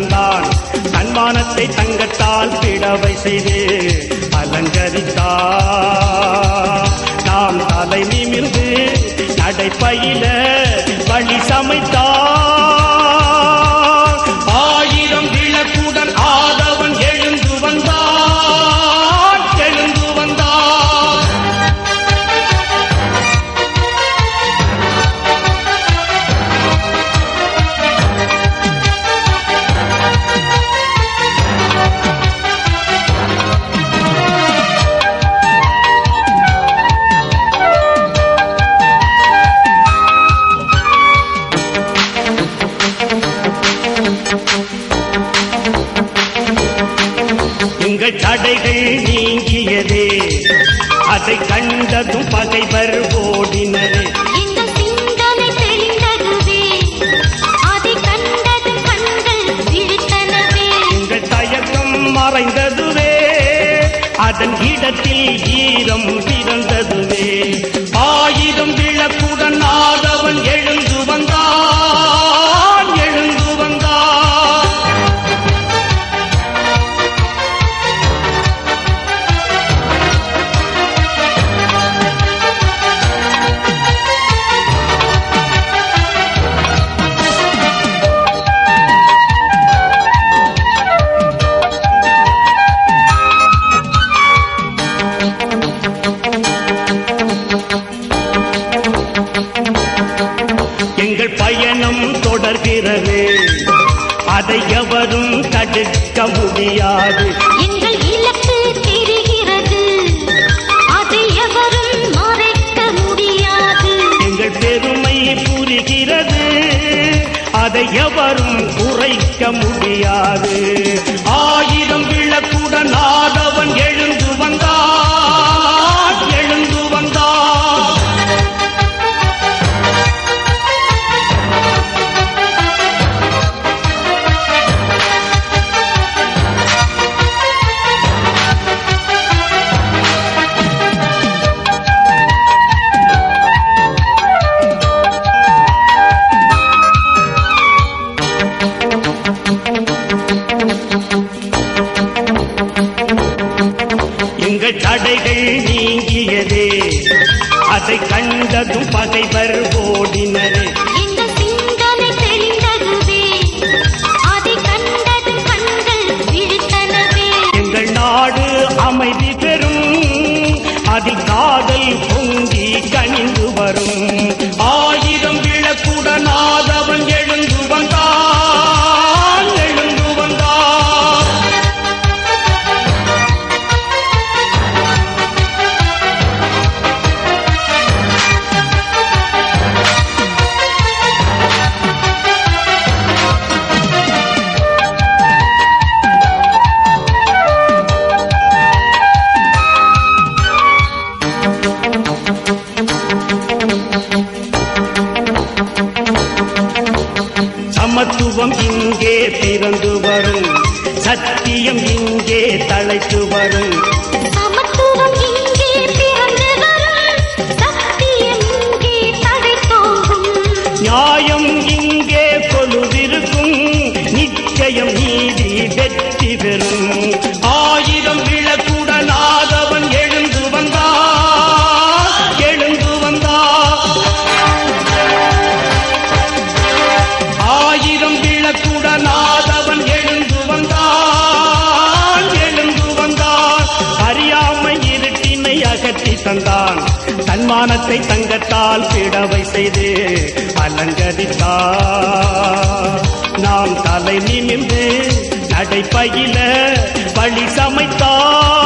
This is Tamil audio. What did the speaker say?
தந்தான் தன்மானத்தை தங்கத்தால் பிடவை செய்து அலங்கரித்தார் நாம் தலை நிமிர்ந்து நடைப்பயில வழி சமைத்தார் ஆயிரம் விளக்குடன் ஆதவன் எழுந்து வந்தான் எழுந்து வந்தான் எங்கள் தடைகள் நீங்கியதே அதை கண்டதும் பகைவர் ஓடினரே எங்கள் சிந்தனை தெளிந்ததுவே அதை கண்டதும் கண்கள் விழித்தனவே எங்கள் தயக்கம் மறைந்ததுவே அதன் இடத்தில் ஈரம் பிறந்ததுவே ஆயிரம் விளக்குடன் ஆதவன் எழுந்து வந்தான் எழுந்து வந்தான் எங்கள் பயணம் தொடர்கிறது அதை எவரும் தடுக்க முடியாது எங்கள் இலக்கு தெரிகிறது அதை எவரும் மறைக்க முடியாது எங்கள் பெருமை புரிகிறது அதை எவரும் குறைக்க முடியாது ஆயிரம் விளக்குடன் ஆதவன் எழுந்து வந்தான் எழுந்து வந்தான் எங்கள் தடைகள் நீங்கியதே அதை கண்டதும் பகைவர் ஓடினரே எங்கள் சிந்தனை தெளிந்ததுவே அதை கண்டதும் கண்கள் விழித்தனவே எங்கள் நாடு அமைதி பெறும் அதில் காதல் பொங்கி கனிந்து வரும் ஆயிரம் விளக்குடன் ஆதவன் எழுந்து வந்தான் எழுந்து வந்தான் சமத்துவம் இங்கே பிறந்து வரும் சத்தியம் இங்கே தழைத்து வரும் சமத்துவம் இங்கே பிறந்து வரும் சத்தியம் இங்கே தழைத்தோங்கும் நியாயம் இங்கே கொலுவிருக்கும் நிச்சயம் நீதி வெற்றி பெறும் ஆயிரம் விளக்குடன் ஆதவன் எழுந்து வந்தான் எழுந்து வந்தான் ஆயிரம் விளக்குடன் ஆதவன் எழுந்து வந்தான் எழுந்து வந்தான் அறியாமை இருட்டினை அகற்றி தந்தான் தன்மானத்தை தங்கத்தால் பிடவை செய்து அலங்கரித்தார் நாம் தலை நிமிர்ந்து நடைப்பயில வழி சமைத்தார்